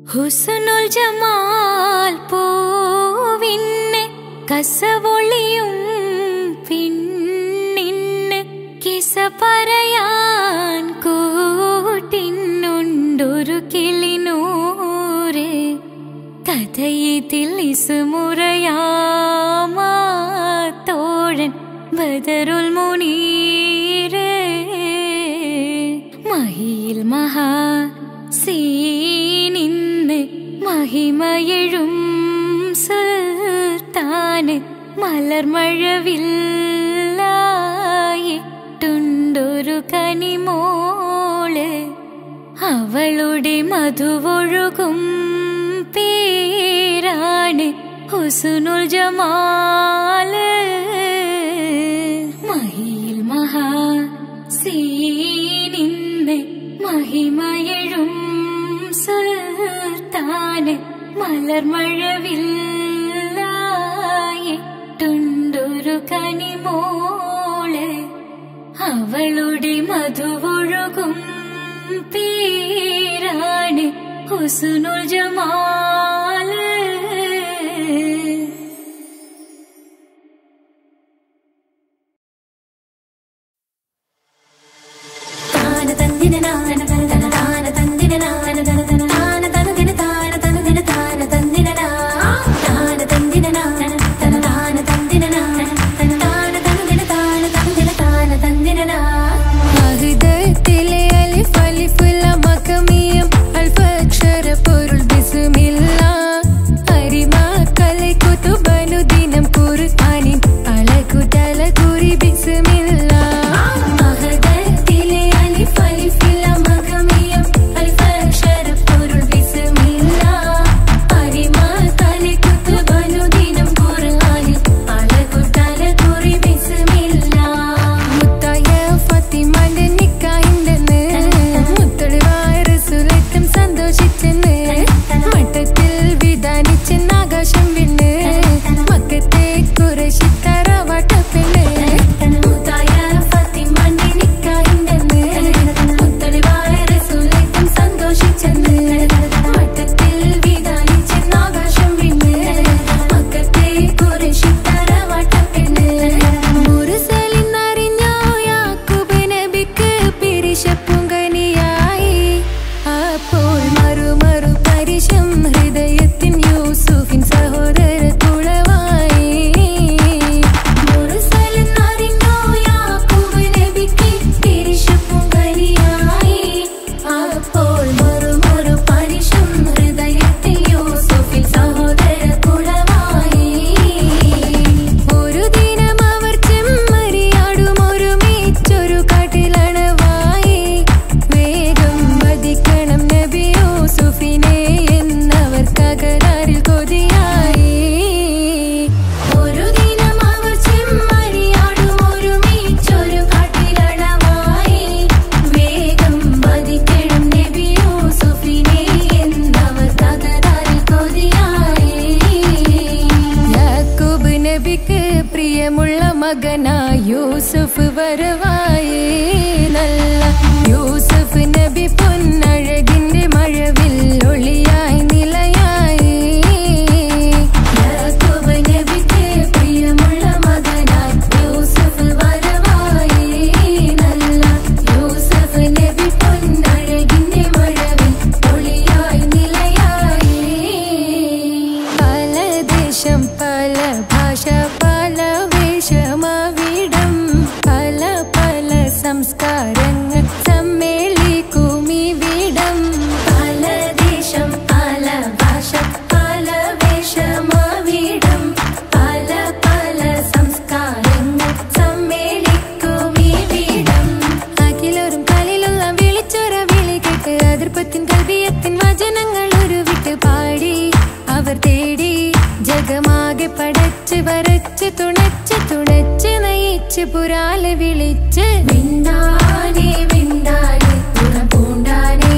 ഹുസനുൽ Jamal പൂവിന്ന് കസവൊളിയും പിന്നിന്ന് കിസ പറയാൻ കൂട്ടിനുണ്ടൊരു കിളിനൂറ് കഥയിതിൽ ഇസുമുറയാമാ തോഴൻ ബദറുൽ മുനീര് മഹിയിൽ മഹാ സീനിന്ന് മഹിമയഴും സുൽത്താന് മലർമഴവില്ലായിട്ടുണ്ടൊരു കനിമോള് അവളുടെ മധുവൊഴുകും പേരാണ് ഹുസുനുൽ ജമാല് മഹിയിൽ മഹാ സീനിന്ന് മഹിമയഴും സുൽത്താന് മലർമഴവില്ലായിട്ടുണ്ടൊരു കനിമോള് അവളുടെ മധുവൊഴുകും പേരാണ് ഹുസുനുൽ ജമാല് താന തന്ദിന നാന തന തന താന തന്ദിന നാന തന തന താന തനദിന താന തനദിന താന തന്ദിന നാ താന തന്ദിന നാന തന താന തന്ദിന നാന തന താന തനദിന താന തനദിന താന തന്ദിന നാ അഹ്ദത്തിലെ അലിഫ് അലിഫുല്ല മഖമിയം അൽഫക്ഷര പൊരുൾ ബിസ്മില്ല അരിമ കலை കുതുബനു ദിനം ഖുർആനിൻ അളകുതല കുറി ബിസ്മില്ല അഹദത്തിലെ അലിഫ് അലിഫില്ല മഖമിയം അൽഫക്ഷര പൊരുൾ ബിസ്മില്ല അരിമ കലി കുതുബനു ദിനം ഖുർആനിൽ അളകുതല കുറി ബിസ്മില്ല മുത്തായ ഫാത്തിമാന്റെ നിക്കാഹിന്റെന്ന് മുത്തൊളിവായ റസൂലേറ്റം സന്തോഷിച്ചെന്ന് മട്ടത്തിൽ വിധാനിച്ചെന്ന് ആകാശം വിണ്ണ് മക്കത്തെ കുറശി തറവാട്ട പെണ്ണ് മുത്തായ ഫാത്തിമാന്റെ നിക്കാഹിന്റെന്ന് മുത്തളിവായ റസൂലേറ്റം സന്തോഷിച്ചെന്ന് മട്ടത്തിൽ വിധാനിച്ചെന്ന് ആകാശം വിണ്ണ് മക്കത്തെ കുറശി തറവാട്ട പെണ്ണ് മുറുസലിന്നറിഞ്ഞോ യാക്കൂബ് നബിക്ക് പിരിശപ്പുങ്കനിയായി അപ്പോൾ മറു മറു പരിശം ഹൃദയത്തിൻ യൂസുഫിൻ സഹോദര തുളവായി മുറുസലെന്നറിഞ്ഞോ യാക്കൂബ് നബിക്ക് തിരിശപ്പുങ്കനിയായി. അപ്പോൾ മറുമൊരു പരിശം ഹൃദയത്തിൽ യൂസുഫിൽ സഹോദര കുളമായി ഒരു ദിനം അവർ ചെമ്മരിയാടും ഒരുമിച്ചൊരു കാട്ടിലണവായി വേഗം വധിക്കണം നബി യൂസുഫിനെ എന്നവർ കകരാറിൽ കൊതിയായി ഒരു ദിനം അവർ ചെമ്മരിയാടും ഒരുമിച്ചൊരു കാട്ടിലടവായി. വേഗം വധിക്കണം നബി യൂസുഫിനെ എന്നവർ തകരാറിൽ കൊതിയായി യാക്കൂബ് നബിക്ക് പ്രിയമുള്ള മകനാ യൂസുഫ് വരവായി നല്ല യൂസുഫ് നബി പൊന്നഴകിന്റെ മഴവിൽ ഒളിയായി നിലയായി യാക്കൂബ് നബിക്ക് പ്രിയമുള്ള മകനായി യൂസഫ് വരവായി നല്ല യൂസഫ് നബി പൊന്നഴകിന്റെ മഴവിൽ ഒളിയായി നിലയായി പല ദേശം പല ഭാഷ പല വേഷമാവിടം പല പല സംസ്കാരങ്ങൾ സമ്മേളിക്കും ഇവിടം പല ദേശം പല ഭാഷ പല വേഷമാവിടം പല പല സംസ്കാരങ്ങൾ സമ്മേളിക്കും ഇവിടം അഖിലോരും കാലിലുള്ള വിളിച്ചൊര വിളി കേട്ട് അതിർപ്പത്തിൻ കൽവിയത്തിൻ വചനങ്ങൾ ഉരുവിട്ട് പാടി അവർ തേടി ജഗമാകെ പടച്ച് വരച്ച് തുണച്ച് തുണച്ച് നയിച്ച് പുരാല് വിളിച്ച് വിണ്ടാനേ വിണ്ടാനേ ഗുണം പൂണ്ടാനേ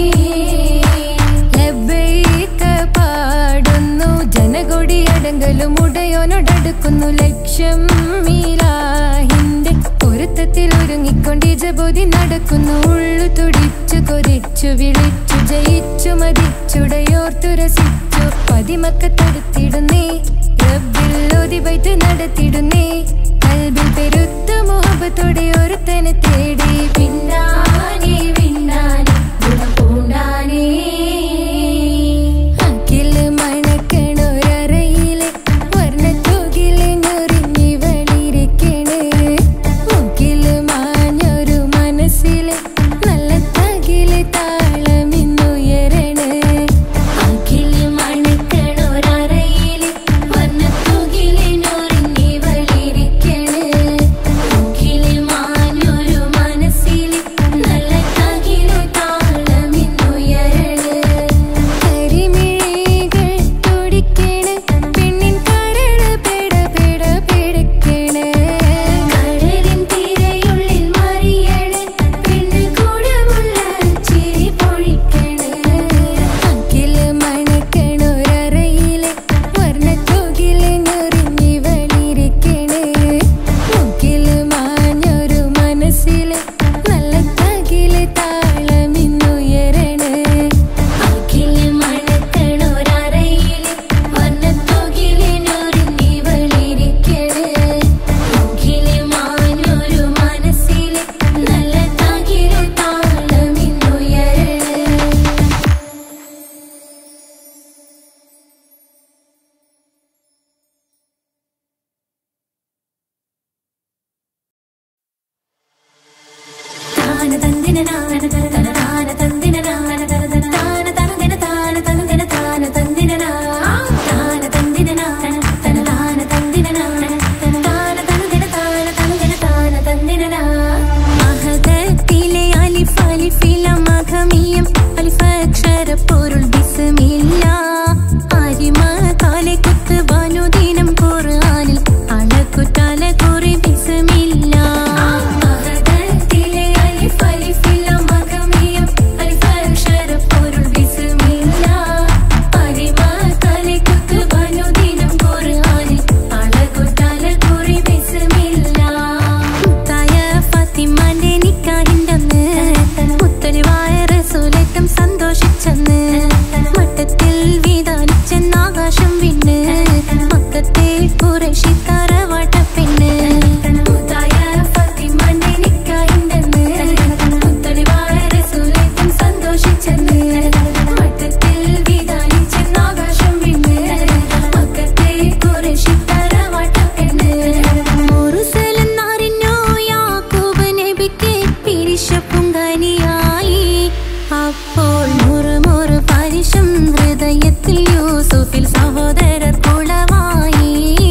ലബ്ബൈക പാടുന്നു ജനകൊടി അടങ്കലും ഉടയോനോടടുക്കുന്നു ലക്ഷ്യം മീലാഹിന്റെ പൊരുത്തത്തിൽ ഒരുങ്ങിക്കൊണ്ടി ജബോധി നടക്കുന്നു ഉള്ളു തുടിച്ചു കൊതിച്ചു വിളിച്ചു ജയിച്ചു മതിച്ചുടയോ രസിച്ചു പതിമക്കത്തടുത്തിടുന്നേ റബ്ബിൽ ഒതിവൈത്ത് നടത്തിടുന്നേ കൽബിൽ പെരുത്ത മുഹബത്തോടെ ഒരുത്തനെ തേടി പിന്നാനെ പിന്നാനെ ഗുണപൂണ്ടാനേ അഖില് മണക്കണൊരറയിലെ വർണ്ണത്തൂകില് ഞൊറിഞ്ഞി വളിരിക്കണ് മുക്കില് മാഞ്ഞൊരു മനസ്സില് നല്ല തകില് താളമിന്നുയരണ അഖില് മണക്കണൊരറയില് വർണ്ണത്തൂകില് ഞൊറിഞ്ഞി വളിരിക്കണ് മുക്കില് മാഞ്ഞൊരു മനസ്സില് നല്ല തകില് താളമിന്നുയരണ കരിമിഴികൾ തുടിക്കണ് പെണ്ണിൻ കരള് പെട പെട പിടക്കണ് കടലിൻ തിരയുള്ളിൽ മറിയണ് പെണ്ണ് കൂടമുള്ള ചിരി പൊഴിക്കണ് അക്കില് മണക്കണൊരറയില് വർണ്ണത്തൂകില് ഞൊറിഞ്ഞി വളിരിക്കണ് മുക്കില് മാഞ്ഞൊരു മനസ്സില് നല്ല തകില് താളമിന്നുയരണ അഖില് മണക്കണൊരറയില് വർണ്ണത്തൂകില് ഞൊറിഞ്ഞി വളിരിക്കണ് മുക്കില് മാഞ്ഞൊരു മനസ്സില് നല്ല തകില് താളമിന്നുയരണ താന തന്ദിന നാന തന തന താന തന്ദിന നാന തന തന താന തന്ദിന താന തന്ദിന താന തന്ദിന നാ താന തന്ദിന നാന തന താന തന്ദിന നാന തന താന തന്ദിന താന തന്ദിന താന തന്ദിന നാ മഹദത്തിലെ അലിഫ് അലിഫില മഖമിയം അലിഫക്ഷര പൊരുൾ ബിസ്മില്ല അരിമ കാലെ കുത്ത് ബനുദിനം ഖുർആനിൽ അളക്കുതല കുറി ബിസ്മില്ല മഹദത്തിലെ അലിഫ് അലിഫില മഖമിയം അലിഫക്ഷര പൊരുൾ ബിസ്മില്ല അരിമ തലെ കുത്ത് ബനുദിനം ഖുർആനിൽ അളകുതല കുറി ബിസ്മില്ല മുത്തായ ഫാത്തിമാന്റെ നിക്കാഹിന്റന്ന് മുത്തലിവായ റസൂലേറ്റം സന്തോഷിച്ചെന്ന് മട്ടത്തിൽ വീതാനിച്ചെന്ന് ആകാശം വിണ്ണ് മക്കത്തെ കുറേശി തറവാട്ട പെണ്ണ് മുത്തായ ഫാത്തിമാന്റെ നിക്കാഹിന്റെന്ന് മുത്തലിവായ റസൂലേറ്റം സന്തോഷിച്ചെന്ന് മട്ടത്തിൽ വിധാനിച്ചെന്ന് ആകാശം വിണ്ണ് മക്കത്തെ കുറേശി തറവാട്ടപ്പെണ്ണ് മുറുസലെന്നറിഞ്ഞോ യാക്കൂബ് നബിക്ക് പിരിശപ്പുങ്കനിയായി അപ്പോൾ മുറുമുറു പരിശം ഹൃദയത്തിൽ യൂസുഫിൽ സഹോദരർ കുളവായി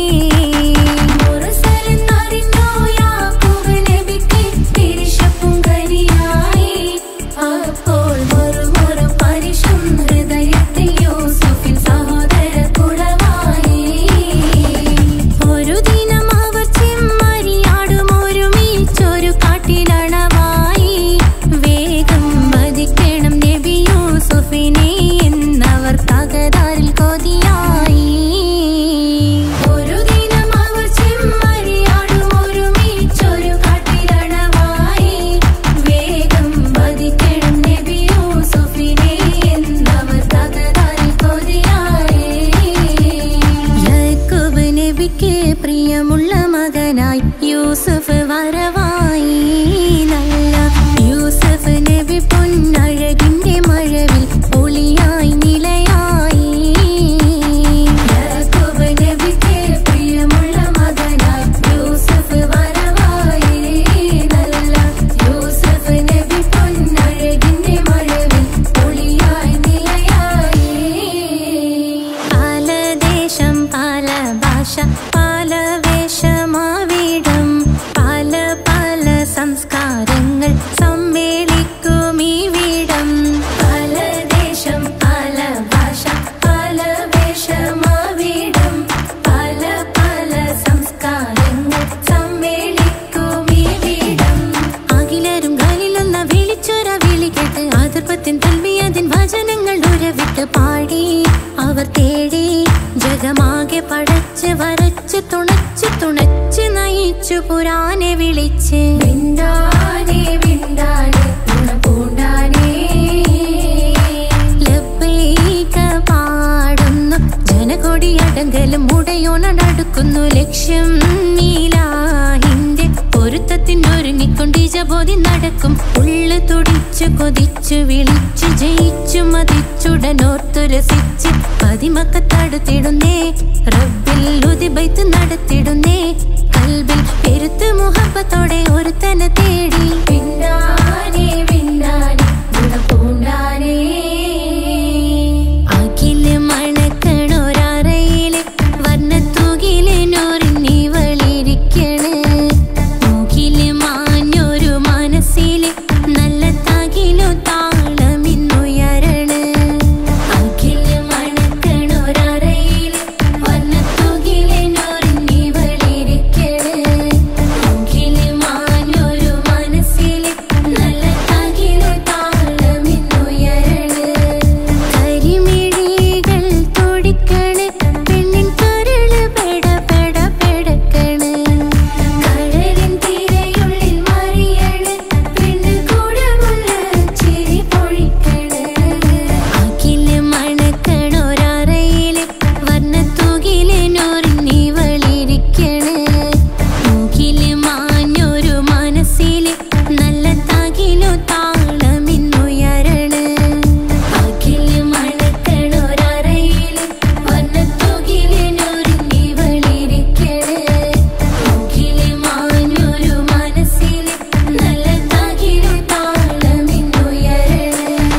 മുറുസലെന്നറിഞ്ഞോ യാക്കൂബ് നബിക്ക് പിരിശപ്പുങ്കരിയായി. അപ്പോൾ മുറുമുറു പരിശം ഹൃദയത്തിൽ യൂസുഫിൻ സഹോദര കുളവായി ഒരു ദിനം അവർ ചെമ്മരിയാടും ഒരുമിച്ചൊരു കാട്ടിലണവായി വേഗം വധിക്കണം നബി യൂസുഫിനെ എന്നവർ തകതാരിൽ കൊതിയായി ഒരു ദിനം അവർ ചെമ്മരിയാടും ഒരുമിച്ചൊരു കാട്ടിലണവായി. വേഗം വധിക്കണം നബി യൂസുഫിനെ എന്നവർ തകരാറിൽ കൊതിയായി. യാക്കൂബ് നബിക്ക് പ്രിയമുള്ള മകനായി യൂസുഫ് വരവായി നല്ല യൂസഫ് നബി പൊന്നഴകിന്റെ മഴവിൽ ഒളിയായി നിലയായി യാക്കൂബ് നബിക്ക് പ്രിയമുള്ള മകനായി യൂസഫ് വരവായി. നല്ല യൂസഫ് നബി പൊന്നഴകിന്റെ മഴവിൽ ഒളിയായി നിലയായി പല ദേശം പല ഭാഷ പല വേഷമാവിടം പല പല സംസ്കാരങ്ങൾ സമ്മേളിക്കും ഈ വിടം പല ദേശം പല ഭാഷ പല വേഷമാവിടം പല പല സംസ്കാരങ്ങൾ സമ്മേളിക്കും ഈ വീടം അഖിലരും കാലിലൊന്ന വിളിച്ചൊര വിളി കേട്ട് ആതിർപ്പത്തിൻ തൽവിയതിൻ വചനങ്ങൾ ഉരവിട്ട് പാടി അവർ തേടി ജഗമാകെ പടച്ച് വരച്ച് തുണച്ച് തുണച്ച് നയിച്ചു പുരാനെ വിളിച്ച് വിണ്ടാനേ വിണ്ടാനേ ഗുണപൂണ്ടാനേ ലബ്ബൈക പാ നടക്കുന്നു ലക്ഷ്യം നീലാഹിന്റെ പൊരുത്തത്തിനൊരുങ്ങിക്കൊണ്ട് ജബോധി നടക്കും ഉള്ളു തുടിച്ചു കൊതിച്ചു വിളിച്ചു ജയിച്ചു മതിച്ചുടനോർത്തു രസിച്ച് പതിമക്കത്തടുത്തിടുന്നേ റബ്ബിൽ ഉതിബൈത്ത് നടത്തിടുന്നേ കൽബിൽ പെരുത്ത് മുഹബത്തോടെ ഒരുത്തനെ തേടി പിന്നാനെ പിന്നാനെ ഗുണപൂണ്ടാനേ അഖില് മണക്കണൊരറയില് വർണ്ണത്തൂകില് നൂറിനി വളിരിക്കണ് മൂക്കില് മാഞ്ഞൊരു മനസ്സില് നല്ല തകിലു താളമിന്നുയരണ് അഖില് മണക്കണൊരറയില് വർണ്ണത്തൂകില് നൂറിനി വളിരിക്കണ് മൂക്കില് മാഞ്ഞൊരു മനസ്സില് നല്ല തകിലു താളമിന്നുയരണ് കരിമിഴികൾ തുടിക്കണ് പെണ്ണിൻ കരള് പെട പെട പെടക്കണ് കടലിൻ തിരയുള്ളിൽ മറിയണ് പെണ്ണ് കൂടമുള്ള ചിരി പൊഴിക്കണ് അഖില് മണക്കണൊരറയില് വർണ്ണത്തൂകില് നൂറിനി വളിരിക്കണ് മൂക്കില് മാഞ്ഞൊരു മനസ്സില് നല്ല തകിലു താളമിന്നുയരണ് അഖില് മണക്കണൊരറയില് വർണ്ണത്തൂകില് നൂറിനി വളിരിക്കണ് മൂക്കില് മാഞ്ഞൊരു മനസ്സില് നല്ല തകിലു താളമിന്നുയരണ്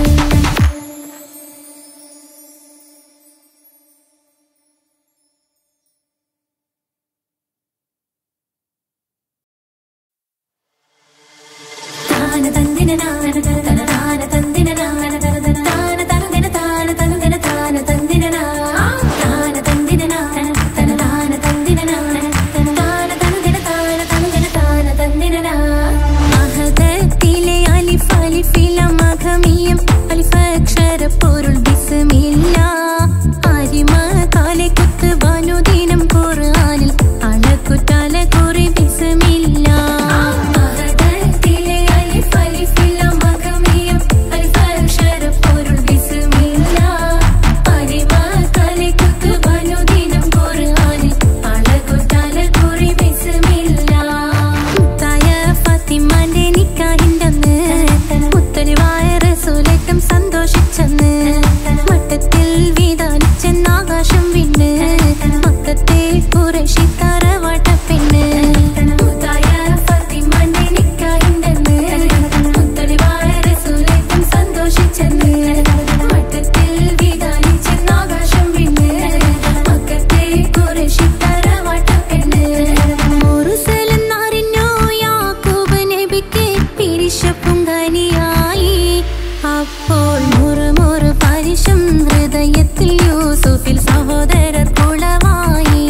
താന തന്ദിന നാന തന തന താന തന്ദിന നാന തന തന താന തന്ദിന താന തന്ദിന താന തന്ദിന നാ താന തന്ദിന നാന തന താന തന്ദിന നാന തന താന തന്ദിന താന തന്ദിന താന തന്ദിന നാ മഹദത്തിലെ അലിഫ് അലിഫില മഖമിയം അലിഫ് അക്ഷര പൊരുൾ ബിസ്മില്ല അരിമ കാലെ കുത്ത് ബാനുദീനം ഖുർആനിൽ അളക്കുറ്റാല കുറി ബിസ്മില്ല മഹദത്തിലെ അലിഫ് അലിഫില മഖമിയം അലിഫ് അക്ഷര പൊരുൾ ബിസ്മില്ല അരിമ കാലെ കുത്ത് ബാനുദീനം ഖുർആനിൽ അളക്കുറ്റാല കുറി ബിസ്മില്ല മുത്തായ ഫാത്തിമാന്റെ നിക്കാഹിന്റന്ന് മുത്തലിവായ റസൂലേറ്റം സന്തോഷിച്ചെന്ന് മട്ടത്തിൽ വീതാനിച്ചെന്ന് ആകാശം വിണ്ണ് മക്കത്തെ കുറേശി തറവാട്ട പെണ്ണ് മുത്തായ ഫാത്തിമാന്റെ നിക്കാഹിന്റന്ന് മുത്തലിവായ റസൂലേറ്റം സന്തോഷിച്ചെന്ന് മട്ടത്തിൽ വീതാനിച്ചെന്ന് ആകാശം വിണ്ണ് മക്കത്തെ കുറേശി തറവാട്ട പെണ്ണ് മുറുസലെന്നറിഞ്ഞു യാക്കൂബ് നബിക്ക് പിരിശപ്പുങ്കനിയായി അപ്പോൾ മുറുമുറു പരിശം ഹൃദയത്തിൽ യൂസുഫിൽ സഹോദരർ കുളവായി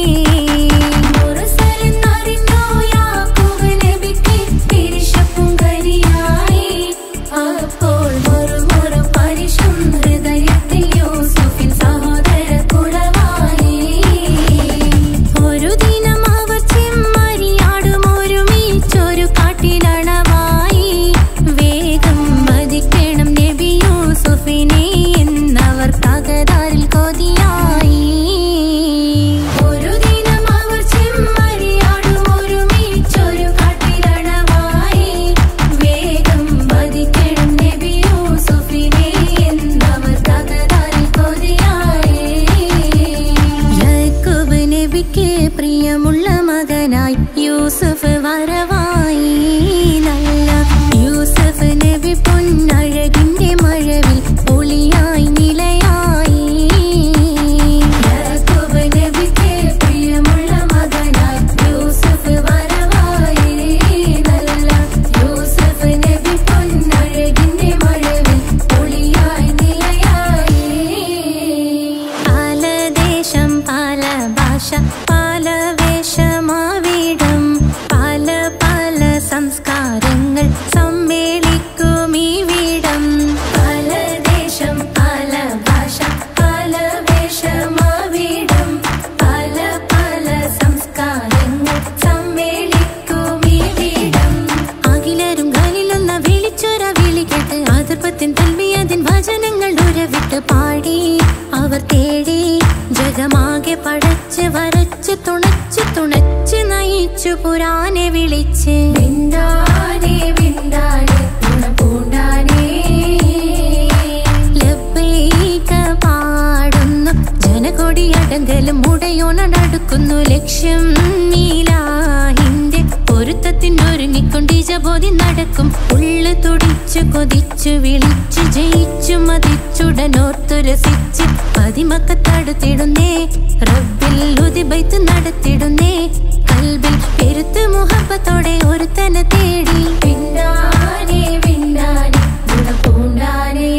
മുറുസലെന്നറിഞ്ഞു യാക്കൂബ് നബിക്ക് പിരിശപ്പുങ്കനിയായി അപ്പോൾ മുറുമുറു പരിശം ഹൃദയത്തിൽ യൂസുഫിൽ സഹോദരർ കുളവായി ഒരു ദിനം അവർ ചെമ്മരിയാടും ഒരുമിച്ചൊരു കാട്ടിലണവായി വേഗം വധിക്കണം നബി യൂസുഫിനെ എന്നവർ തകരാറിൽ കൊതിയായി ഒരു ദിനം അവർ ചെമ്മരിയാടും ഒരുമിച്ചൊരു കാട്ടിലണവായി വേഗം വധിക്കണം നബി യൂസുഫിനെ എന്നവർ തകരാറിൽ കൊതിയായി യാക്കൂബ് നബിക്ക് പ്രിയമുള്ള മകനായി യൂസഫ് വരവായി നല്ല യൂസഫ് നബി പൊന്നഴകിന്റെ മഴവിൽ ഒളിയായി നിലയായി യാക്കൂബ് നബിക്ക് പ്രിയമുള്ള മകനായി യൂസഫ് വരവായി നല്ല യൂസഫ് നബി പൊന്നഴകിന്റെ മഴവിൽ ഒളിയായി നിലയായി പല ദേശം പല ഭാഷ പല വേഷമാവിടം പല പല സംസ്കാരങ്ങൾ സമ്മേളിക്കും ഈ വീടം പല ദേശം പല ഭാഷ പല വേഷമാവിടം പല പല സംസ്കാരങ്ങൾ സമ്മേളിക്കും ഈ വീടം അഖിലരും ഖലിലൊന്ന വിളിച്ചൊര വിളി കേട്ട് അതിർപ്പത്തിൻ തൽവിയതിൻ വചനങ്ങൾ ഉരവിട്ട് പാടി അവർ തേടി ജഗ ജഗമാകെ പടച്ച് വരച്ച് തുണച്ച് തുണച്ച് നയിച്ചു പുരാനെ വിളിച്ച് വിണ്ടാനേ വിണ്ടാനേ ഗുണപൂണ്ടാനേ ലബ്ബൈക പാടുന്നു ജനകൊടിയടങ്കലും മുടയോണടുക്കുന്നു ലക്ഷ്യം നീലാഹിന്റെ പൊരുത്തത്തിനൊരുങ്ങിക്കൊണ്ട് ജബോധി നടക്കും ഉള്ളു തുടിച്ചു കൊതിച്ചു വിളിച്ചു ജയിച്ചു മതിച്ചുടനോർത്തു രസിച്ച് പതിമക്കത്തടുത്തിടുന്നേ റബ്ബിൽ ഉദിബൈത്ത് നടത്തിടുന്നേ കൽബിൽ പെരുത്ത് മുഹബത്തോടെ ഒരുത്തനെ തേടി വിണ്ടാനേ വിണ്ടാനേ ഗുണപൂണ്ടാനേ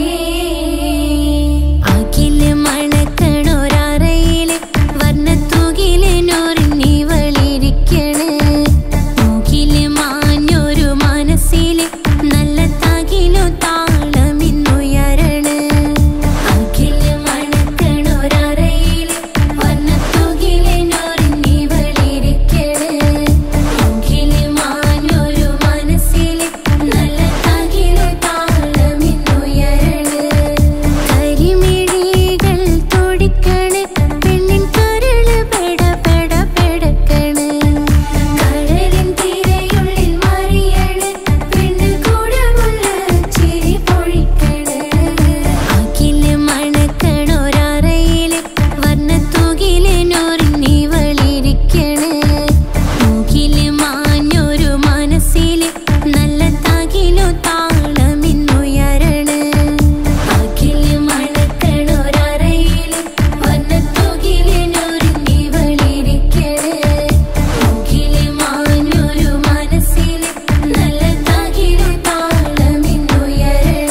അഖില് മണക്കണൊരറയില് വർണ്ണത്തൂകിലിനൊരുങ്ങി വളിരിക്കണ് മൂക്കില് മാഞ്ഞൊരു മനസ്സില് നല്ല തകിലു താളമിന്നുയരണ് അഖില് മണക്കണൊരറയില് വർണ്ണത്തൂകിലിനൊരുങ്ങി വളിരിക്കണ് മൂക്കില് മാഞ്ഞൊരു മനസ്സില് നല്ല തകിലു താളമിന്നുയരണ് കരിമിഴികൾ തുടിക്കണ് പെണ്ണിൻ കരള് പെട പെട പെടക്കണ് കടലിൻ തിരയുള്ളിൽ മറിയണ് പെണ്ണ് കൂടമുള്ള ചിരി പൊഴിക്കണ് അഖില് മണക്കണൊരറയില് വർണ്ണത്തൂകിലിനൊരുങ്ങി വളിരിക്കണ് മൂക്കില് മാഞ്ഞൊരു മനസ്സില് നല്ല തകിലു താളമിന്നുയരണ് അഖില് മണക്കണൊരറയില് വർണ്ണത്തൂകിലിനൊരുങ്ങി വളിരിക്കണ് മൂക്കില് മാഞ്ഞൊരു മനസ്സില് നല്ല തകിലു താളമിന്നുയരണ്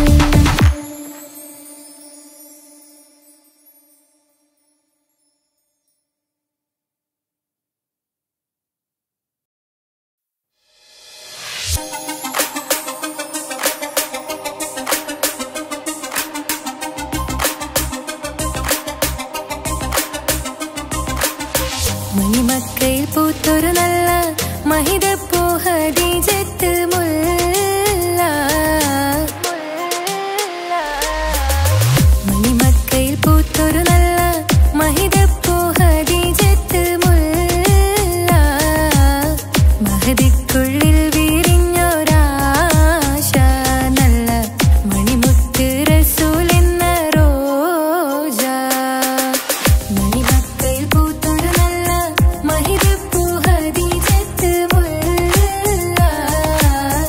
മണിമക്കയിൽ പൂത്തൊരു നല്ല മഹിതപ്പൂ ഹദീജത്ത് മുല്ല മണിമക്കയിൽ പൂത്തൊരു നല്ല മഹിതപ്പൂ ഹദീജത്ത് മുല്ല മഹദിക്കുള്ളിൽ വിരിഞ്ഞൊരാശ നല്ല മണിമുത്ത് റസൂൽ എന്ന റോജ മണിമക്കയിൽ പൂത്തൊരു നല്ല മഹിതപ്പൂ ഹദീജത്ത് മുല്ല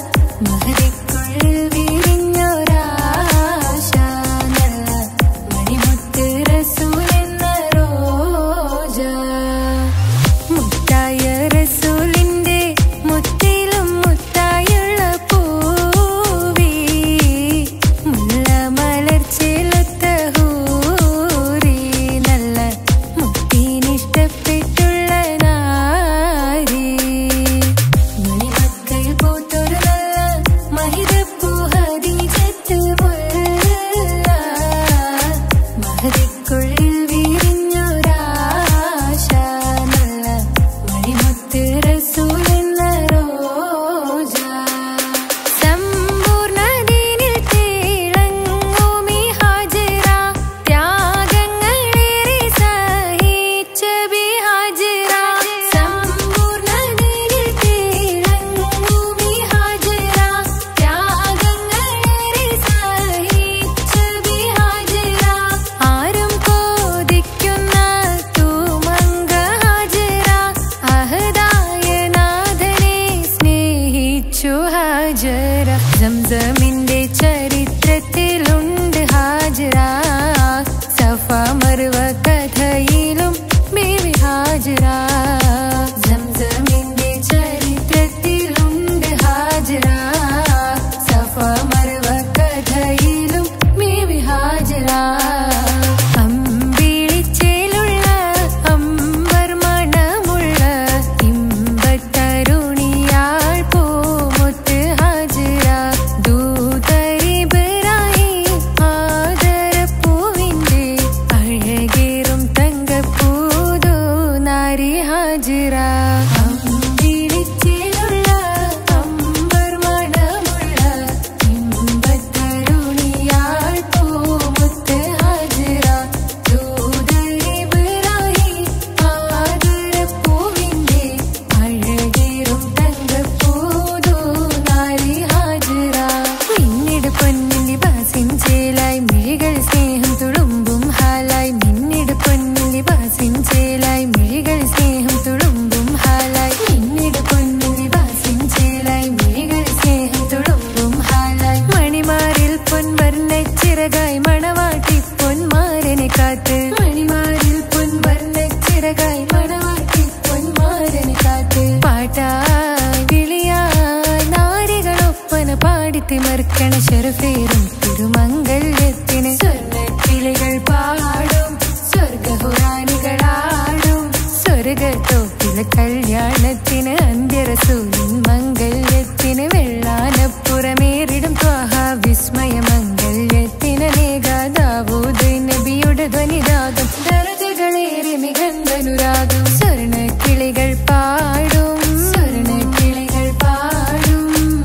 ഷർഫേറും തിരുമംഗല്യത്തിന് സ്വർണ്ണക്കിളികൾ പാടും സ്വർഗഹുറാനികളാടും സ്വർഗത്തോപ്പിലെ കല്യാണത്തിന് അന്ത്യരസൂലിൻ മംഗല്യത്തിന് വെള്ളാനപ്പുറമേറിടും ത്വാഹ വിസ്മയ മംഗല്യത്തിന് നേകാദാവൂദ് നബിയുടെ ധ്വനിരാഗം ദരജകളേറെ മികന്തനുരാഗം സ്വർണ്ണക്കിളികൾ പാടും സ്വർണ്ണക്കിളികൾ പാടും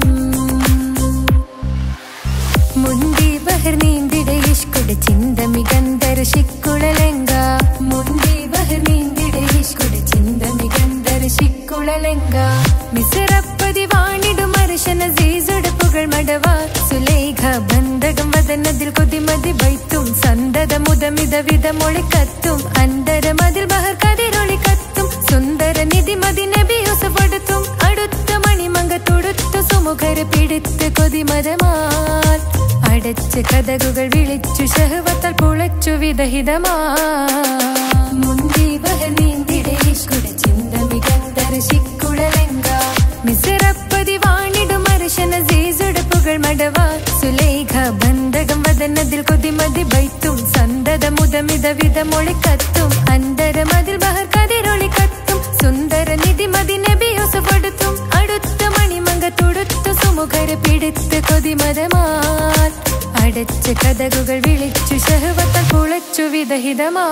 മുന്തി ബഹർ നീന്തിട ഇഷ്കുട ചിന്ത മികന്തര ശിക്കുളലങ്ക മുന്തി ബഹർ നീന്തിട ഇഷ്കുട ചിന്ത മികന്തര ശിക്കുളലങ്ക മിസറപ്പതി വാണിടും അർശന സീസുട പുകൾ മടവ സുലേഖ ബന്ധകം വദനതിൽ കൊതിമതി വൈത്തും സന്തത മുതമിത വിധ മൊളിക്കത്തും അന്തരമതിൽ ബഹർ കതിരൊളി കത്തും സുന്ദര നിധിമതി നബി യൂസഫടുത്തും അടുത്ത മണിമങ്ക തൊടുത്തു സുമുഖര് പിടിത്ത് കൊതിമതമാൽ അടച്ച് കഥകുകൾ വിളിച്ചു ശഹവത്താൽ പുളച്ചു വിദഹിതമാ മുന്തി ബഹർ നീന്തിട ഇഷ്കുട ചിന്ത മികന്തര ശിക്കുളലങ്ക മിസറപ്പതി വാണിടും അർശന സീസുട പുകൾ മടവ സുലേഖ ബന്ധകം വദനതിൽ കൊതിമതി ബൈത്തും സന്തത മുതമിത വിധ മൊളിക്കത്തും അന്തരമതിൽ ബഹർ കതിരൊളി കത്തും സുന്ദര നിധിമതി നബി യൂസഫടുത്തും അടുത്ത മണിമങ്ക തൊടുത്തു സുമുഖര് പിടിത്ത് കൊതിമതമാൽ അടച്ച് കഥകുകൾ വിളിച്ചു ശഹവത്ത കുളച്ചു വിദഹിതമാ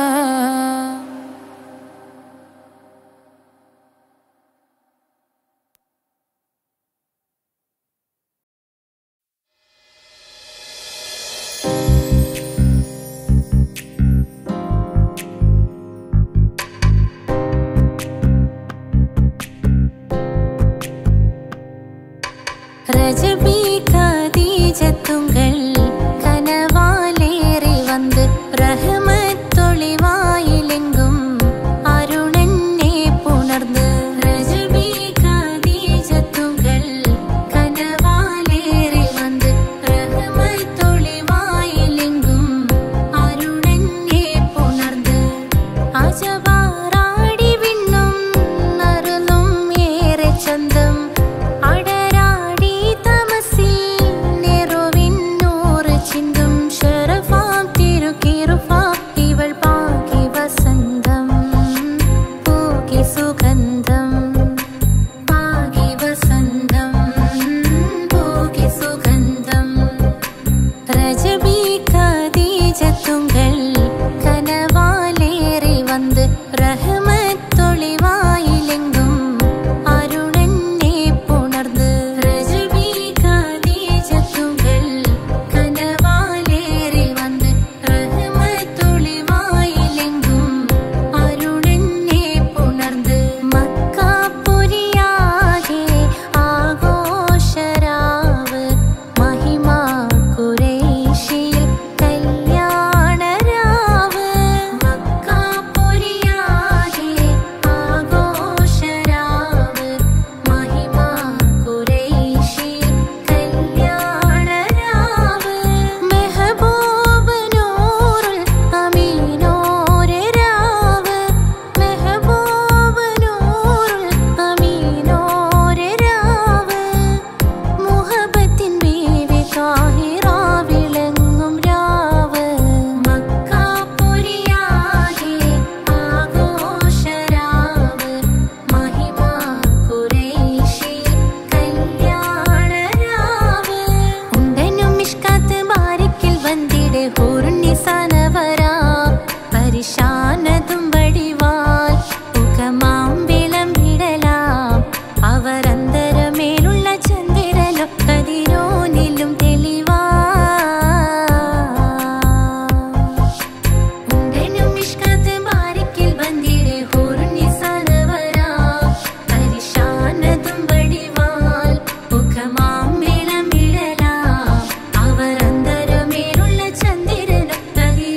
ரஜபி கதீஜத்துங்கள் கனவாலேறி வந்து ரஹமத்தொளிவாயிலெங்கும் அருணன்னே புணர்ந்து ரஜபி கதீஜத்துங்கள் கனவாலேறி வந்து ரஹமத்தொளிவாயிலெங்கும் அருணன்னே புணர்ந்து അജവാറാടി വിണ്ണും നറുന്നും ഏറെ ചന്തം അടരാടി തമസിൽ നെറുവിന്നൂറ് ചിന്തും ശരഫാം തിരുക്കിറുഫാ ഇവൾ പാകി വസന്തം പൂകി സുഗന്ധം പാകി വസന്തം പൂകി സുഗന്ധം ரஜபி கதீஜத்துங்கள் கனவாலேறி வந்து ரஹமத்தொளிவாயிலெங்கும் அருணன்னே புணர்ந்து ரஜபி கதீஜத்துங்கள் கனவாலேறி வந்து ரஹமத்தொளிவாயிலெங்கும் അരുണന്നെ പുണർന്ന് മക്കാപുരിയാകെ ആഘോഷരാവ് മഹിമാ കുറേശിയിൽ കല്യാണരാവ് മക്കാപുരിയാകെ ആഘോഷരാവ് മഹിമാ കുറേശിയിൽ കല്യാണരാവ് മെഹബൂബ് നൂറുൽ അമീനോരെ രാവ് മെഹബൂബ് നൂറുൽ അമീനോരെ രാവ് മുഹബത്തിൻ ബീവി കാഹിറ വിളങ്ങും രാവ് മക്കാപുരിയാകെ ആഘോഷരാവ് മഹിമാ കുറേശി കല്യാണരാവ് ഉണ്ടനും മിഷ്കാത്ത് ബാരിക്കിൽ വന്നിടെ ഹൂറുണ്ണിസാനവരാ പരിശാനതും വടിവാൽ മുഖമാം വിളമ്പിടലാം അവരന്തരമേലുള്ള ചന്ദ്രനോ കതിരോനിലും തെളിവാ ഉണ്ടനും മിഷ്കാത്ത് ബാരിക്കിൽ വന്നിടെ ഹൂറുണ്ണിസാനവരാ പരിശാനതും വടിവാൽ മുഖമാം വിളമ്പിടലാം അവരന്തരമേലുള്ള ചന്ദ്രനോ കതിരോനിലും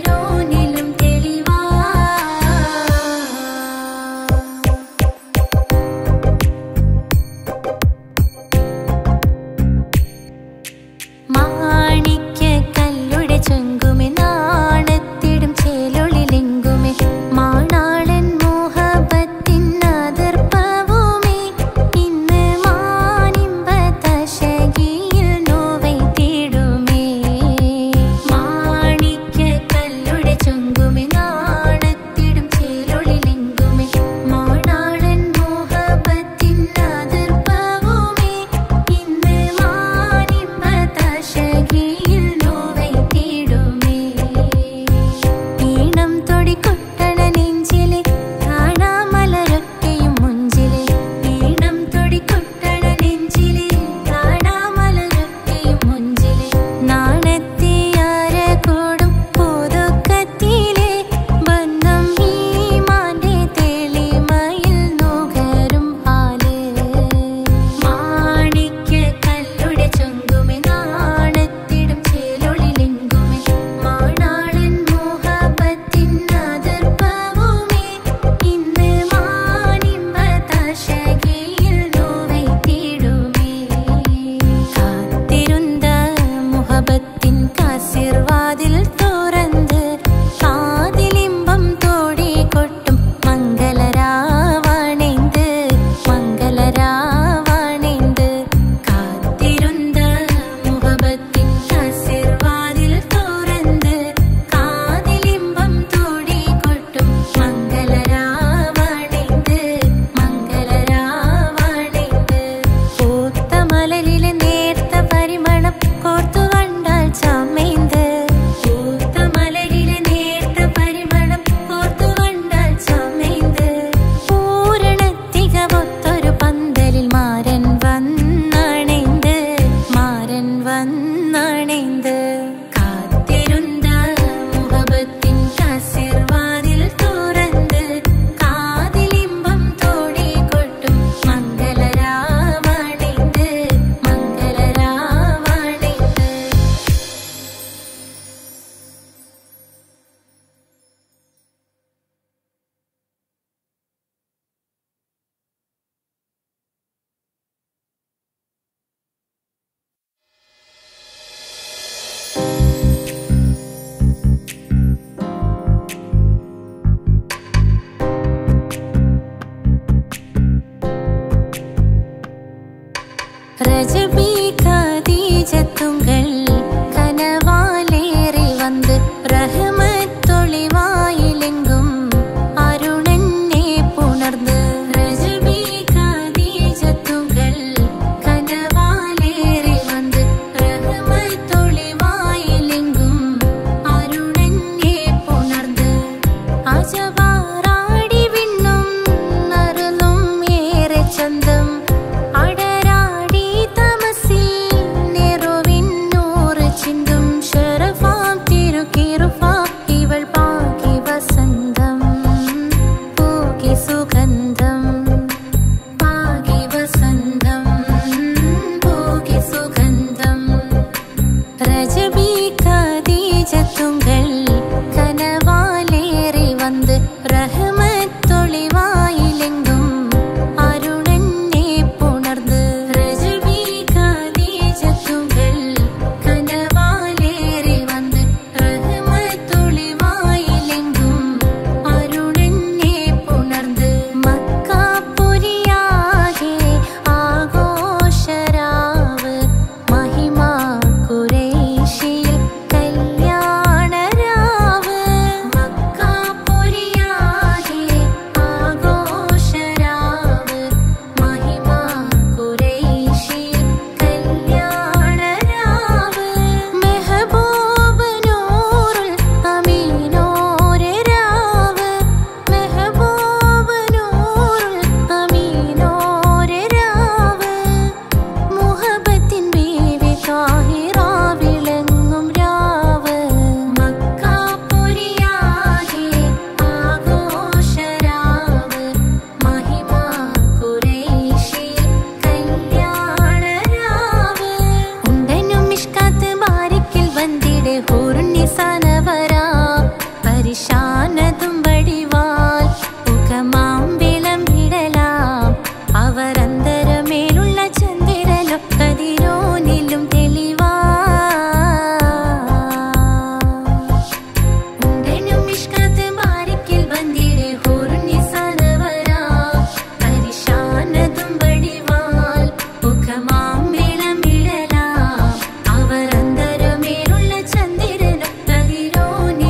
സനവരാ പരിശാനതും വടിവാൽ മുഖമാം വിളമ്പിടലാം അവരന്തരമേലുള്ള ചന്ദ്രനോ കതിരോനിലും തെളിവാ ഉണ്ടനും ഇഷ്കത്ത് മാരിക്കിൽ വന്തിരെ ഹൂറുന്നി സനവരാ പരിശാനതും വടിവാൽ മുഖമാം വിളമ്പിടലാം അവരന്തരമേലുള്ള ചന്ദ്രനോ കതിരോനിലും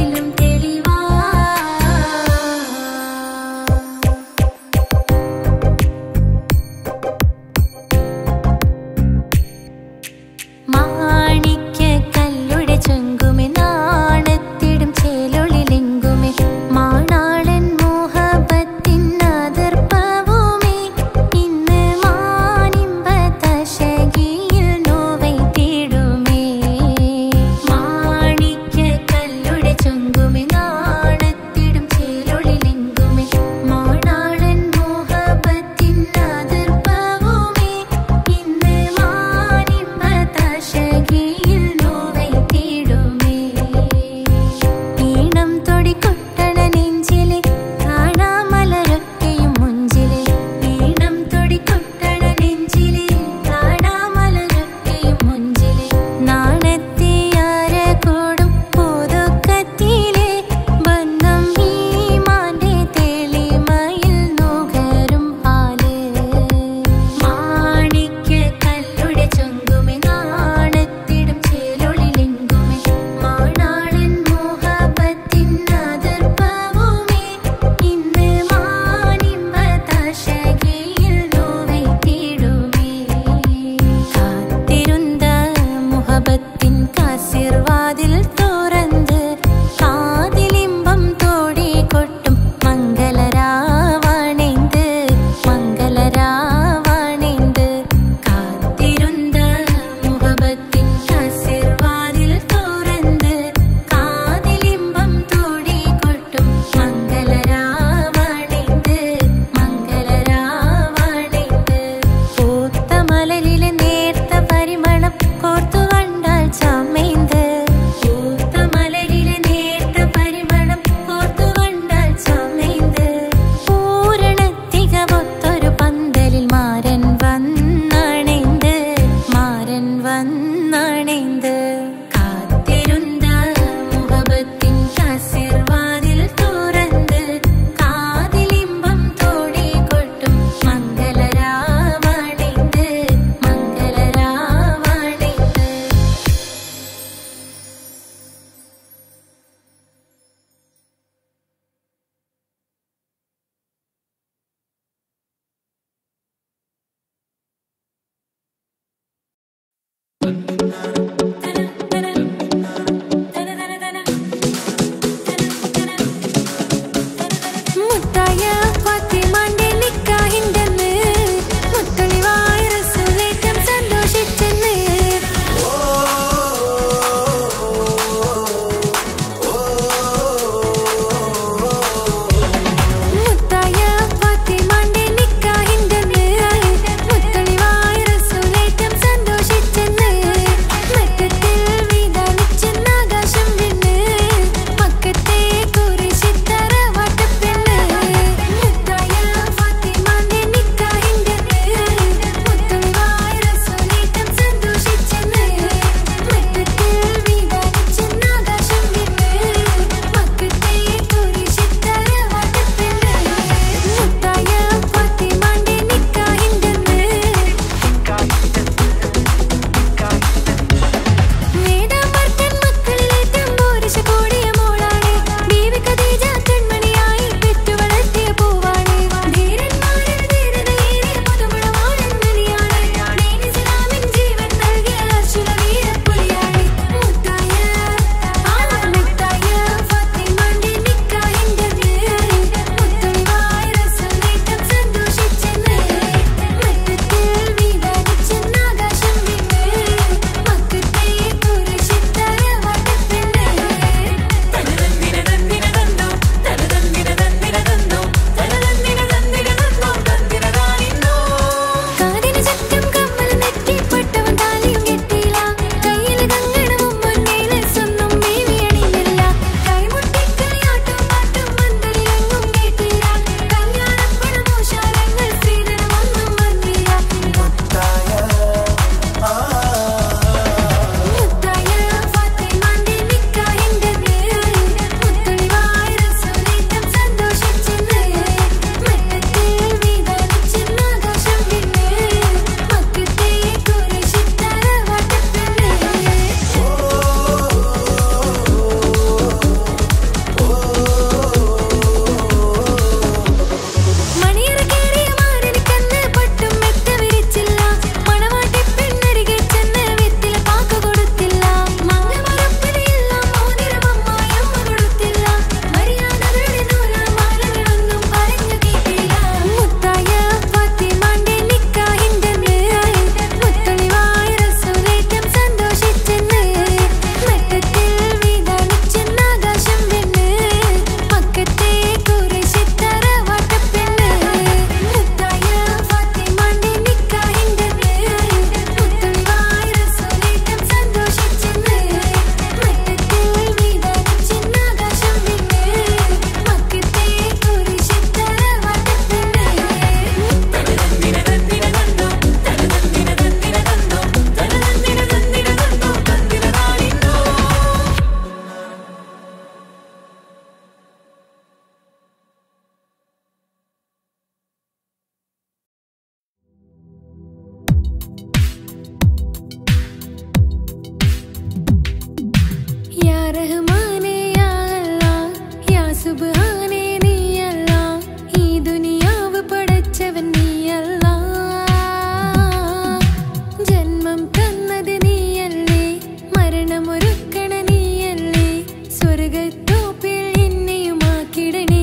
തുറക്കിടണേ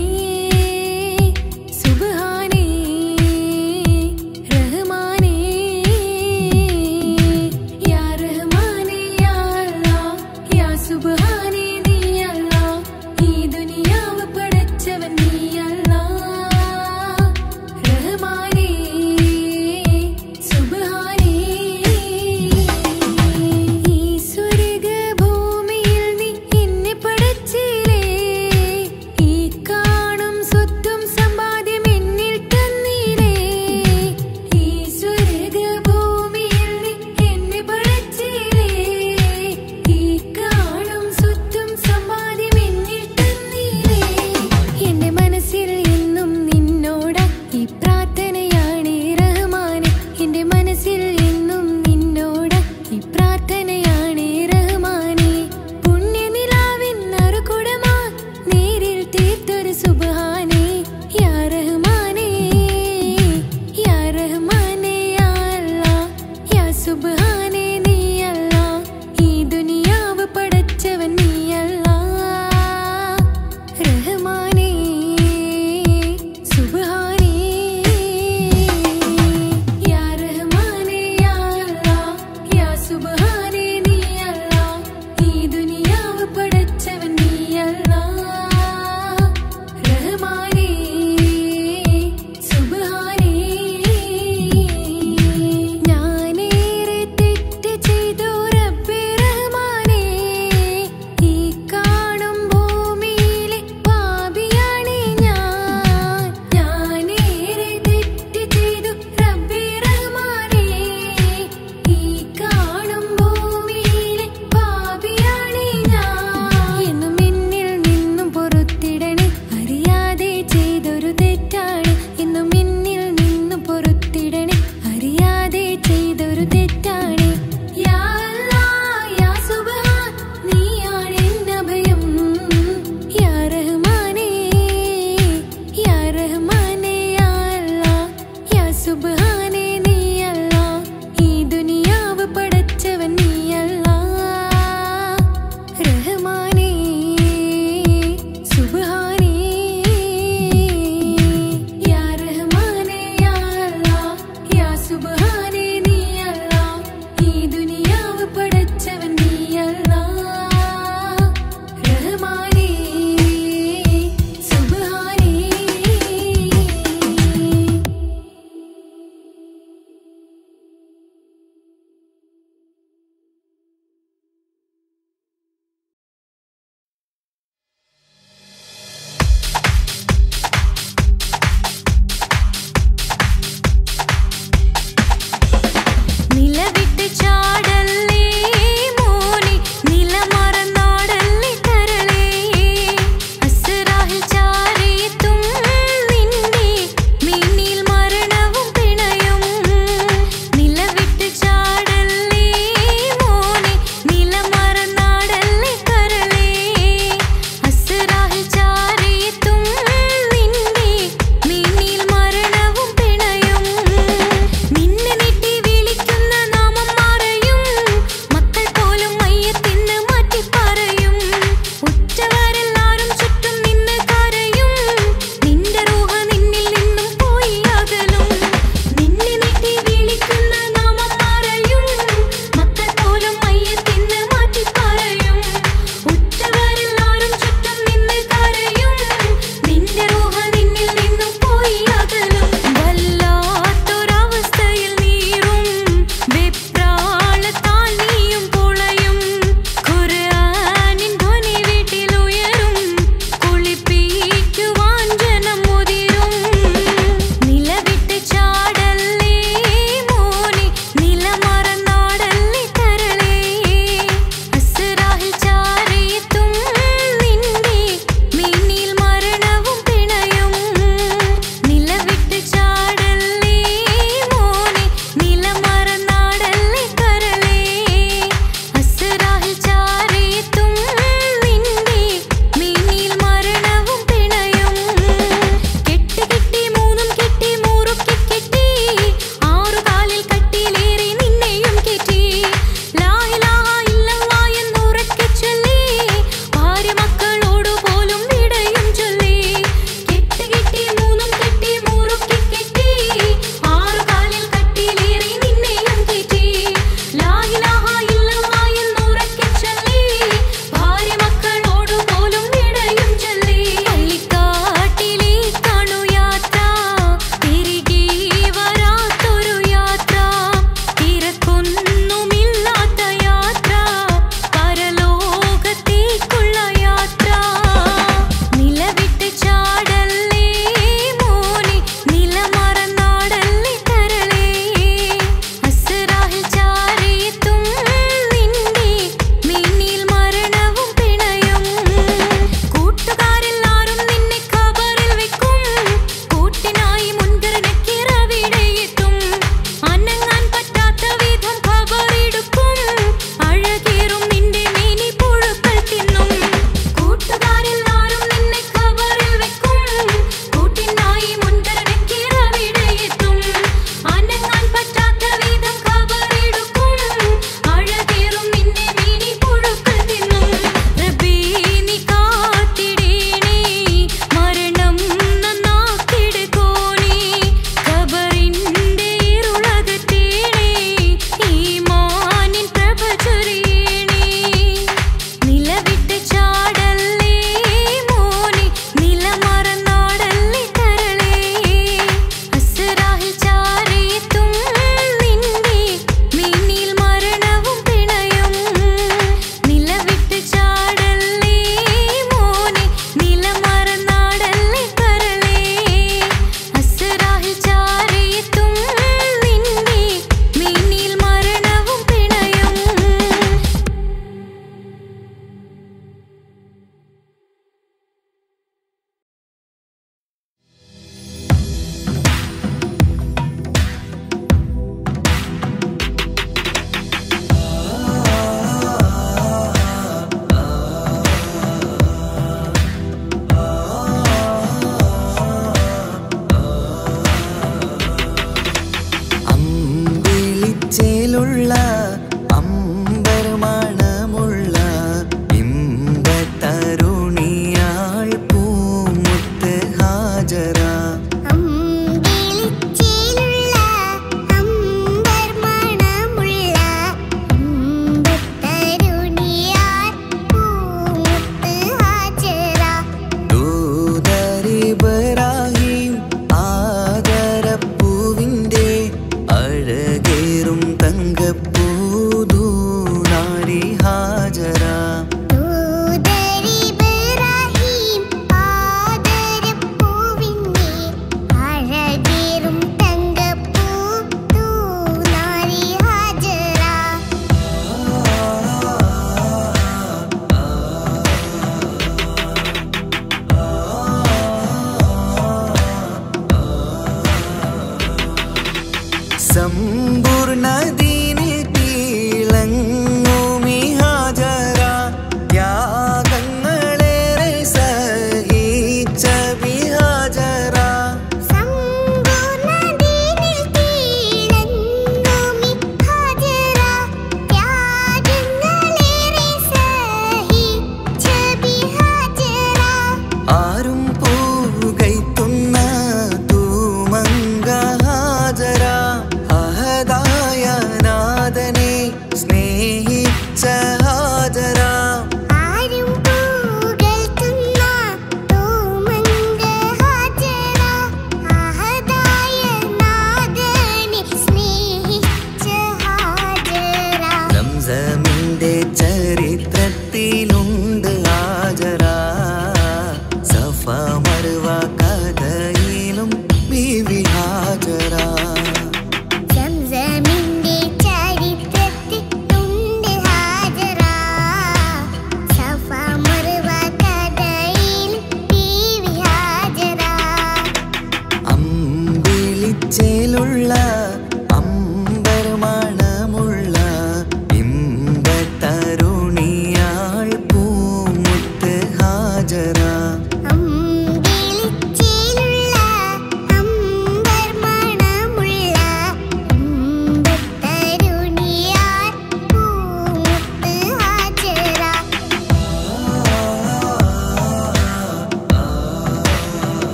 സുബ്ഹാനേ റഹ്മാനേ യാ റഹ്മാനേ യാ അല്ലാഹ് യാ സുബ്ഹാനേ നീ അല്ലാഹ് ഈ ദുനിയാവ് പടച്ചവൻ നീ അല്ലാഹ് റഹ്മാനേ സുബ്ഹാനേ ഈ സ്വർഗഭൂമിയിൽ നീ എന്നെ പടച്ചിലേ ഈ കാ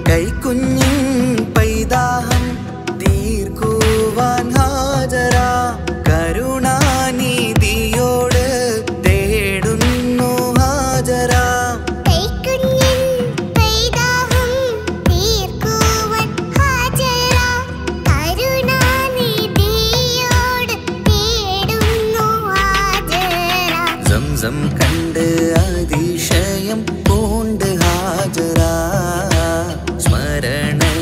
കൈക്കുഞ്ഞിൻ പൈതാഹം തീർക്കുവാൻ ഹാജര കരുണാനിധിയോട് തേടുന്നു ഹാജര കൈക്കുഞ്ഞിൻ പൈതാഹം തീർക്കുവാൻ ഹാജര കരുണാനിധിയോട് തേടുന്നു ഹാജര സംസം കണ്ട് അതിശയം പൂണ്ട് ഹാജര സ്മരണ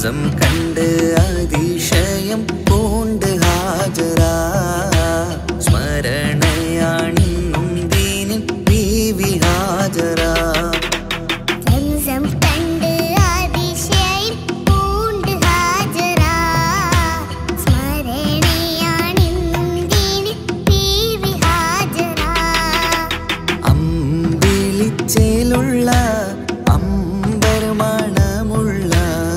സംസം കണ്ട് അതിശയം പൂണ്ട് ഹാജര സ്മരണയാണിന്നും ദീനിൻ ബീവി ഹാജര സംസം കണ്ട് അതിശയം പൂണ്ട് ഹാജര സ്മരണയാണിന്നും ദീനി ബീവി ഹാജര അമ്പിളിച്ചേലുള്ള അമ്പർ മണമുള്ള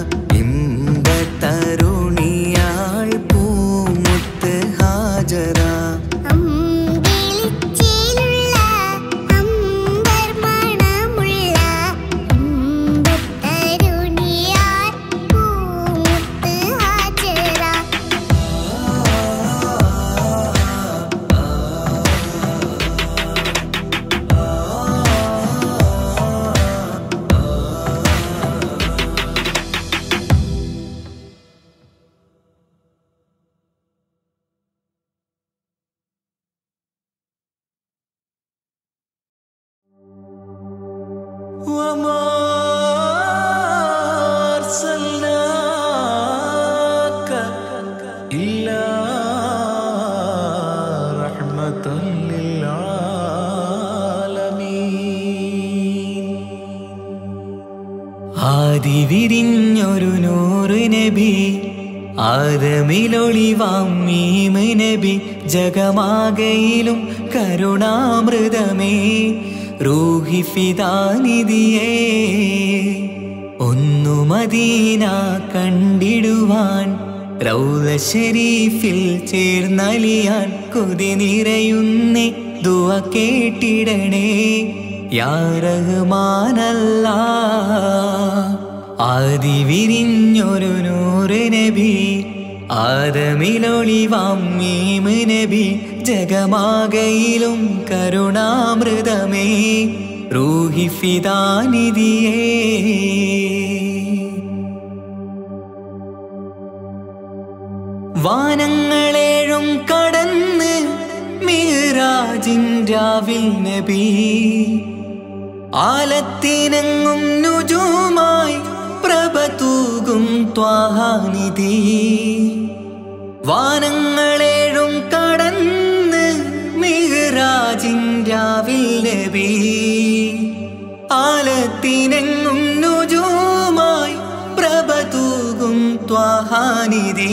ഇമ്പത്തരുണിയാൾ പൂമുത്ത് ഹാജര അമ്പിളിച്ചേലുള്ള അമ്പർ മണമുള്ള അമ്പത്തരുണിയാർ പൂമുത്ത് ഹാജര وما أرسلناك إلا رحمة للعالمين ആദി വിരിഞ്ഞൊരു നൂറ് നബി ആദമിലൊളിവാം മീമ് നബി ജഗമാകയിലും കരുണാമൃതമേ റൂഹി ഫിദാനിധിയേ ഒന്നു മദീന കണ്ടിടുവാൻ റൗല ഷരീഫിൽ ചേർന്നലിയാൻ കൊതി നിറയുന്നേ ദുവ കേട്ടിടണേ യാ റഹ്മാനല്ല ആദി വിരിഞ്ഞൊരു നൂറ് നബി ആദമിലൊളിവാം മീമ് നബി ജഗമാകയിലും കരുണാമൃതമേ റൂഹി ഫിദാനിധിയേ വാനങ്ങളേഴും കടന്ന് മീറാജിൻ രാവിൽ നബി ആലത്തിനങ്ങും നുജുമായി പ്രഭ തൂകും ത്വാഹാനിധി വാനങ്ങളേഴും കടന്ന് മിഹ്റാജിൻ രാവിൽ നബി ആലത്തിനെങ്ങും നുജുമായി പ്രഭ തൂകും ത്വാഹാനിധി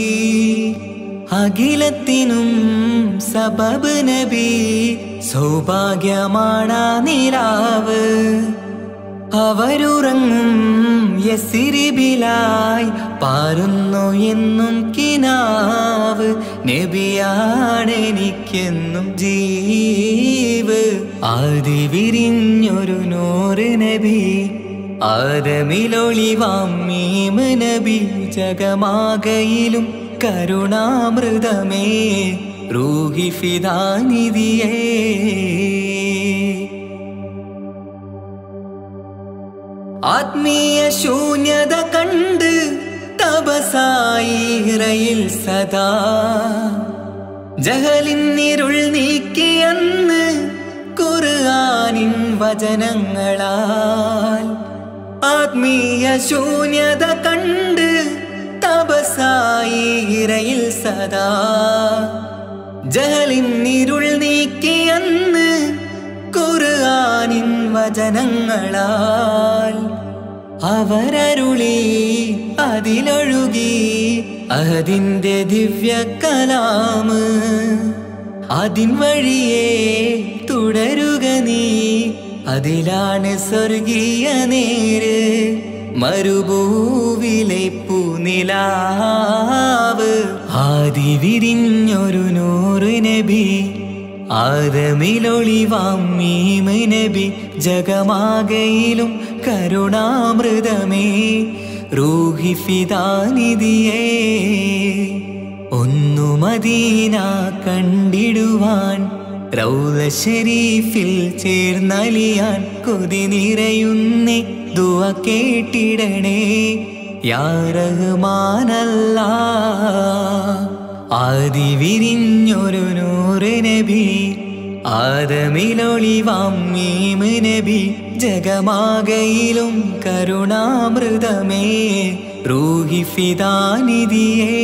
അഖിലത്തിനും സബബ് നബി സൗഭാഗ്യമാണ് നിലാവ് അവരുറങ്ങും യസിരിബിലായി പാരുന്നു എന്നും കിനാവ് നബിയാണെനിക്കെന്നും ജീവ് ആദി വിരിഞ്ഞൊരു നൂറ് നബി ആദമിലൊളിവാം മീമ് നബി ജഗമാകയിലും കരുണാമൃതമേ റൂഹി ഫിദാനിധിയേ ആത്മീയ ശൂന്യത കണ്ട് തപസായി ഇറയിൽ സദാ ജഹലിന്നിരുൾ നീക്കിയന്ന് ഖുർആനിൻ വചനങ്ങളാൽ ആത്മീയ ശൂന്യത കണ്ട് തപസായി ഇറയിൽ സദാ ജഹലിന്നിരുൾ നീക്കിയന്ന് ഖുർആനിൻ വചനങ്ങളാൽ അവരരുളി അതിലൊഴുകി അതിന്റെ ദിവ്യ കലാമ് അതിൻ വഴിയേ തുടരുക നീ അതിലാണ് സ്വർഗീയ നേര് മരുഭൂവിലെ പൂനിലാവ് ആദി വിരിഞ്ഞൊരു നൂറ് നബി ആദമിലൊളിവാം മീമ് നബി ജഗമാകയിലും കരുണാമൃതമേ റൂഹി ഫിദാനിധിയേ ഒന്നു മദീന കണ്ടിടുവാൻ റൗല ഷരീഫിൽ ചേർന്നലിയാൻ കൊതി നിറയുന്നേ ദുവ കേട്ടിടണേ യാ റഹ്മാനല്ല ആദി വിരിഞ്ഞൊരു നൂറ് നബി ആദമിലൊളിവാം മീമ് നബി ജഗമാകയിലും കരുണാമൃതമേ റൂഹി ഫിദാനിധിയേ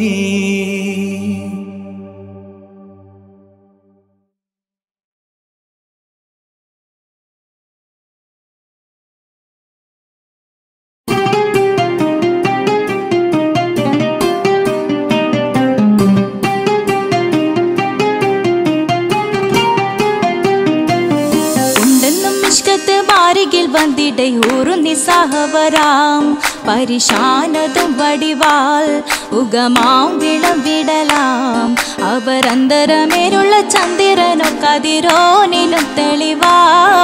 ഉണ്ടെന്നും ഇഷ്കത്ത് മാരികിൽ വന്നിടയൂറു നിസ്സഹവരാം പരിശാനതും വടിവാൾ ഉഗമാം വിളവിടലാം അവരന്തരമേലുള്ള ചന്ദ്രനോ കതിരോനിലും തെളിവാ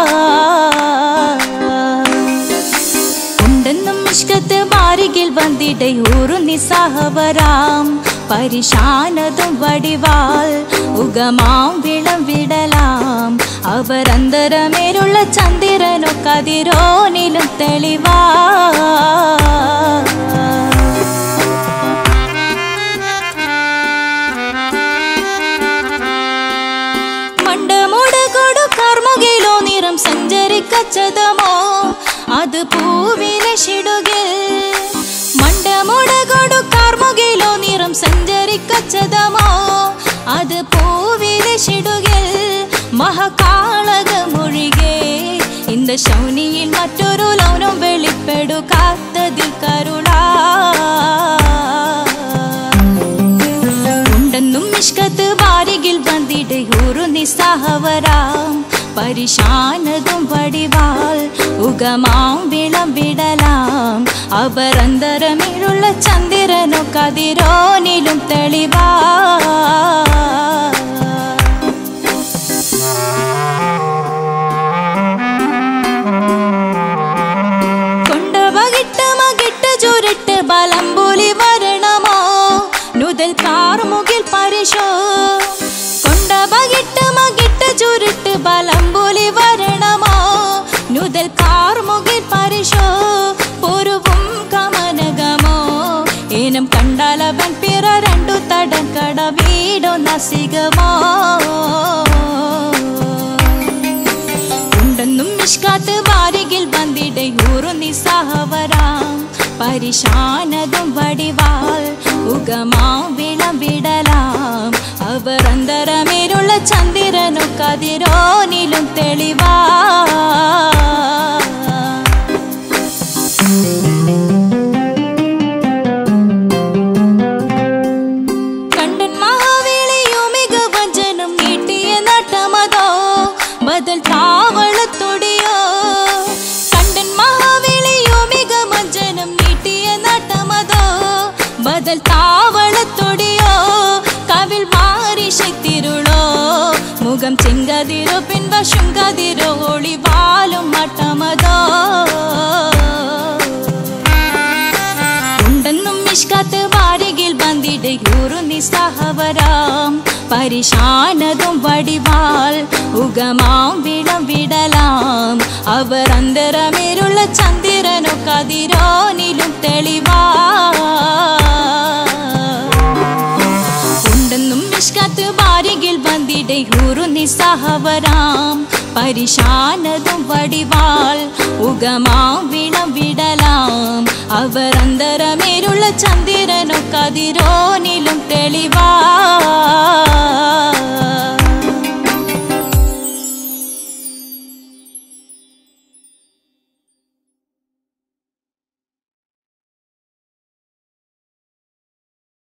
ഉണ്ടെന്നും ഇഷ്കത്ത് മാരികിൽ വന്നിടയൂറു നിസ്സഹവരാം പരിശാനതും വടിവാൾ ഉഗമാം വിളം വിടലാം അവരന്തരമേലുള്ള ചന്ദ്രനോ കതിരോനിലും തെളിവാ മണ്ടമുടകൊടു കർമുകിലോ നിറം സഞ്ചരിക്കച്ചതമോ അത് പൂവിലെ ഷിടുകിൽ മണ്ടമുടകൊടു കർമുകിലോ നിറം സഞ്ചരിക്കച്ചതമോ അത് പൂവിലെ ഷിടുകിൽ മഹകാളകമൊഴികെ இந்த ശൗനിയിൽ മറ്റൊരു ലൗനം വെളിപ്പെടുക്കാത്തതിൽ കരുളാ ഉണ്ടെന്നും നിഷ്കത്ത് വാരികിൽ വന്നിടയൂറു നിസ്സഹവരാം പരിശാനതും വടിവാൾ ഉഗമാം വിളംവിടലാം അവരന്തരമിഴുള്ള ചന്ദ്രനോ കതിരോനിലും തെളിവാ കൊണ്ടവകിട്ട് മകിട്ട് ചുരുട്ട് ബലം പോലി വരണമോ നുതൽ കാർമുകിൽ പരിശോ കൊണ്ടവകിട്ട് മകിട്ട് ചുരുട്ട് ബലം പോലി വരണമോ നുതൽ കാർമുകിൽ പരിശോ പൊരുവും കമനകമോ ഏനം കണ്ടാലവൻ പിറ രണ്ടു തടക്കട വീടോ നസികമോ ഉണ്ടെന്നും നിഷ്കാത്ത് വാരികിൽ വന്നിടയൂറു നിസ്സഹവരാം പരിശാനതും വടിവാൾ ഉഗമാം വിളവിടലാം അവർ അന്തരമേലുള്ള ചന്ദ്രനു കതിരോനിലും തെളിവാ കണ്ടൻ മഹാവേളിയോ മികവഞ്ചനം നീട്ടിയ നട്ടമതോ ബദൽ താവളത്തൊടിയോ കണ്ടൻ മഹാവേളിയോ മികവഞ്ചനം നീട്ടിയ നട്ടമതോ ബദൽ താവളത്തൊടിയോ കവിൽ മാറി ശക്തിരുളോ മുഖം ചെങ്കതിരോ പിൻവശം കതിരോ ഒളിവാലും മട്ടമതോ ഉണ്ടെന്നും നിഷ്കാത്ത് വാരികിൽ വന്നിടയൂറു നിസ്സഹവരാം പരിശാനതും വടിവാൾ ഉഗമാം വിളം വിടലാം അവർ അന്തരമേലുള്ള ചന്ദ്രനോ കതിരോനിലും തെളിവാ ഉണ്ടെന്നും നിഷ്കാത്ത് വാരികിൽ വന്നിടയൂറു നിസ്സഹവരാം പരിശാനതും വടിവാൾ ഉഗമാം വിളം വിടലാം അവർ അന്തരമേലുള്ള ചന്ദ്രനോ കതിരോനിലും തെളിവാ